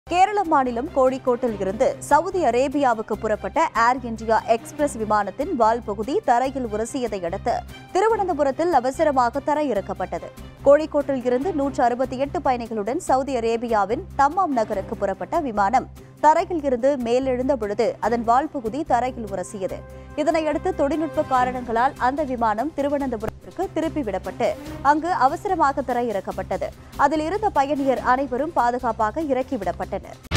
கேரள மாநிலம் கோழிக்கோட்டில் இருந்து சவுதி அரேபியாவுக்கு புறப்பட்ட ஏர் இந்தியா எக்ஸ்பிரஸ் விமானத்தின் வால் பகுதி தரையில் உரசியதை அடுத்து திருவனந்தபுரத்தில் அவசரமாக தரையிறக்கப்பட்டது கோழிக்கோட்டில் இருந்து நூற்று அறுபத்தி எட்டு பயணிகளுடன் சவுதி அரேபியாவின் தம்மாம் நகருக்கு புறப்பட்ட விமானம் தரையில் இருந்து மேலெழுந்த பொழுது அதன் வால் பகுதி தரையில் உரசியது இதனையடுத்து தொழில்நுட்ப காரணங்களால் அந்த விமானம் திருவனந்தபுரத்திற்கு திருப்பி விடப்பட்டு அங்கு அவசரமாக தரையிறக்கப்பட்டது அதில் இருந்த பயணியர் அனைவரும் பாதுகாப்பாக இறக்கிவிடப்பட்டனர்